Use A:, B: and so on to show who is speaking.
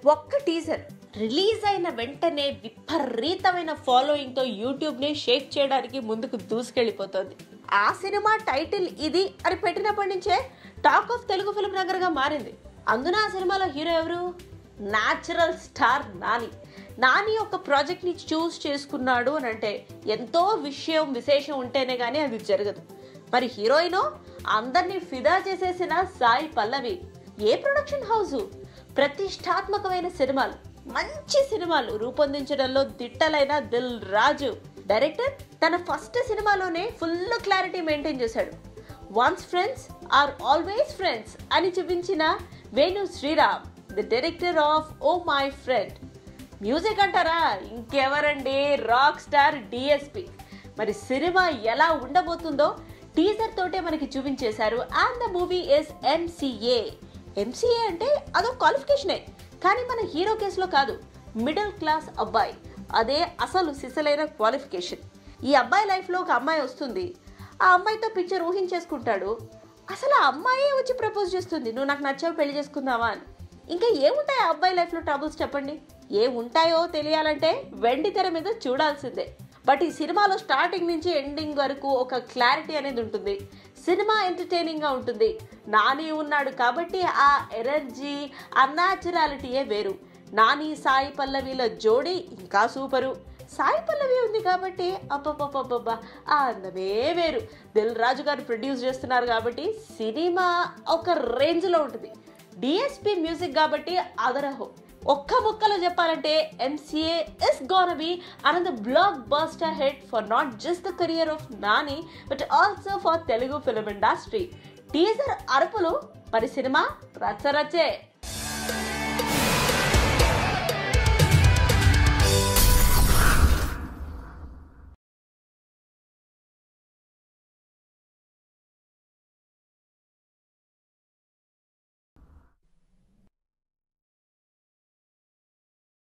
A: ఒక్క teaser release అయిన వెంటనే విపరీతమైన ఫాలోయింగ్తో యూట్యూబ్ని షేక్ చేయడానికి ముందుకు దూసుకెళ్ళిపోతుంది ఆ సినిమా టైటిల్ ఇది అని పెట్టినప్పటి నుంచే టాక్ ఆఫ్ తెలుగు ఫిల్మ్ నగర్గా మారింది అందున ఆ సినిమాలో హీరో ఎవరు న్యాచురల్ స్టార్ నాని నాని ఒక ప్రాజెక్ట్ని చూస్ చేసుకున్నాడు అని అంటే ఎంతో విషయం విశేషం ఉంటేనే కానీ అది జరగదు మరి హీరోయిన్ అందరినీ ఫిదా చేసేసిన సాయి పల్లవి ఏ ప్రొడక్షన్ హౌస్ ప్రతిష్టాత్మకమైన సినిమాలు మంచి సినిమాలు రూపొందించడంలో దిట్టలైన దిల్ రాజు డైరెక్టర్ తన ఫస్ట్ సినిమాలోనే ఫుల్ క్లారిటీ మెయింటైన్ చేశాడు once friends are always friends అని చూపించిన Venu Sriram the director of oh my friend music అంటారా ఇంకెవరండి రాక్ స్టార్ డిఎస్పి మరి సినిమా ఎలా ఉండబోతుందో టీజర్ తోటే మనకి చూపించేశారు and the movie is MCA MCA అంటే అదో క్వాలిఫికేషనే కానీ మన హీరో కేసులో కాదు మిడిల్ క్లాస్ అబ్బాయి అదే అసలు సిసలైన క్వాలిఫికేషన్ ఈ అబ్బాయి లైఫ్లో ఒక అమ్మాయి వస్తుంది ఆ అమ్మాయితో పిక్చర్ ఊహించేసుకుంటాడు అసలు ఆ అమ్మాయే వచ్చి ప్రపోజ్ చేస్తుంది నువ్వు నాకు నచ్చావు పెళ్లి చేసుకుందావా అని ఇంకా ఏముంటాయి ఆ అబ్బాయి లైఫ్లో ట్రబుల్స్ చెప్పండి ఏ ఉంటాయో తెలియాలంటే వెండి తెర మీద చూడాల్సిందే బట్ ఈ సినిమాలో స్టార్టింగ్ నుంచి ఎండింగ్ వరకు ఒక క్లారిటీ అనేది ఉంటుంది సినిమా ఎంటర్టైనింగ్ గా ఉంటుంది నాని ఉన్నాడు కాబట్టి ఆ ఎనర్జీ ఆ న్యాచురాలిటీయే వేరు నాని సాయి పల్లవిల జోడీ ఇంకా సూపరు సాయి పల్లవి ఉంది కాబట్టి అబ్బబ్బబ్బబ్బా ఆ అందమే వేరు దిల్ రాజు గారు ప్రొడ్యూస్ చేస్తున్నారు కాబట్టి సినిమా ఒక రేంజ్లో ఉంటుంది డిఎస్పి మ్యూజిక్ కాబట్టి అదరహో ఒక్క ముక్కలో చెప్పాలంటే MCA is gonna be another blockbuster hit for not just the career of Nani but also for Telugu film industry teaser అరుపులు మరి సినిమా రచ్చరచ్చే